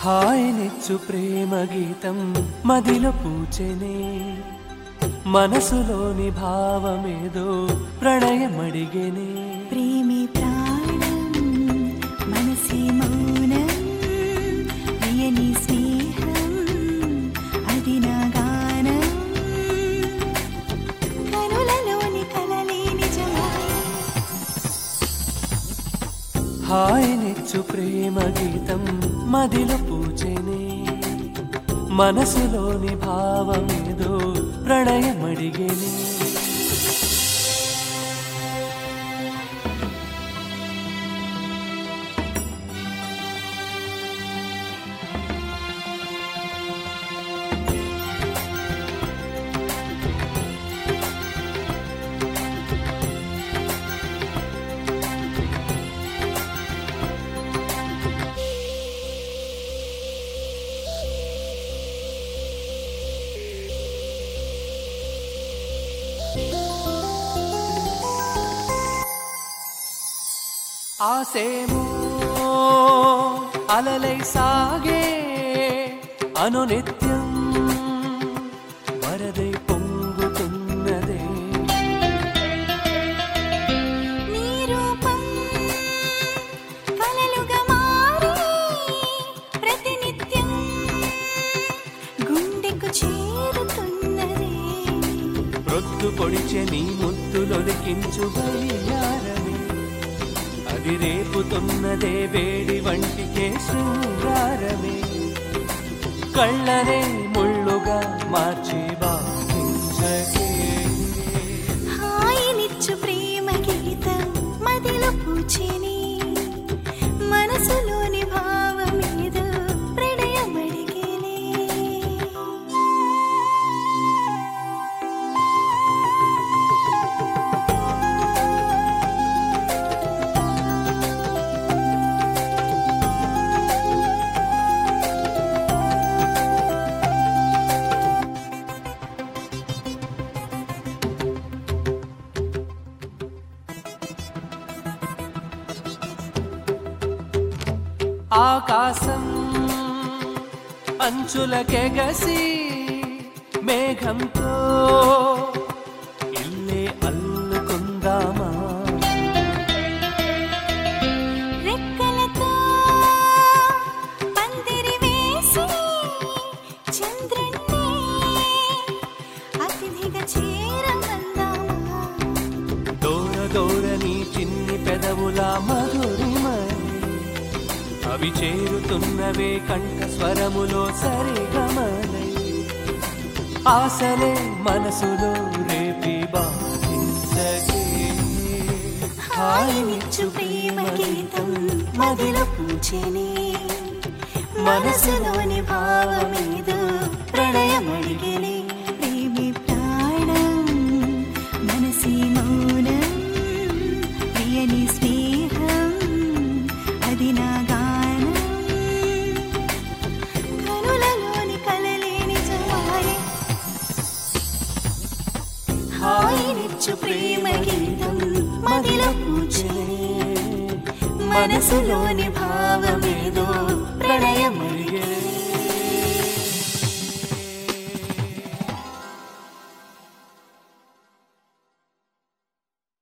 హాయినిచ్చు ప్రేమ గీతం మదిలో పూచెనే మనసులోని భావమేదో ప్రణయమడిగెనే ప్రేమే ప్రాణం మనసే మౌనం ప్రియని స్నేహం అది నా గానం కనులలోని కలలే నిజమాయ హాయినిచ్చు ప్రేమ గీతం మదిలో పూచెనే మనసులోని భావమేదో ప్రణయమడిగెనే ఆసేమో అలలై సాగే అనునిత్యం వరదై పొంగుతున్నదే నీ రూపం కలలుగా మారి ప్రతినిత్యం గుండెకు చేరుతున్నదే రొద్దు పొడిచె నీ ముద్దులొలికించు బయ్యారమే అది రేపుతున్నదే వేడి వంటికే శృంగారమే కళ్ళనే ముళ్ళుగా మార్చి బాధించకే హాయినిచ్చు ప్రేమ గీతం మదిలో పూచిని మనసులోని భావమేదో ప్రణయమడిగేనే ఆకాశం అంచులకెగసి మేఘంతో ఇల్లే అల్లుకుందామా రెక్కలతో పందిరి వేసి చంద్రుణ్ణి అతిథిగా చేరమందామా దూర దూర నీ చిన్ని పెదవుల మధురిమని అవి చేరుతున్నవే కంఠ స్వరములో సరిగమనై ఆశలే మనసులో రేపి బాధించగే హాయినిచ్చు ప్రేమ గీతం మదిలో పూచెని మనసులోని భావమేదో ప్రణయమడిగెని ప్రేమి ప్రాణం మనసి మౌనం ప్రియని స్నేహం అది నా గానం కనులలోని కలలే నిజమాయే హాయినిచ్చు ప్రేమ గీతం మదిలో పూచెని మనసులోని భావమేదో ప్రణయమడిగే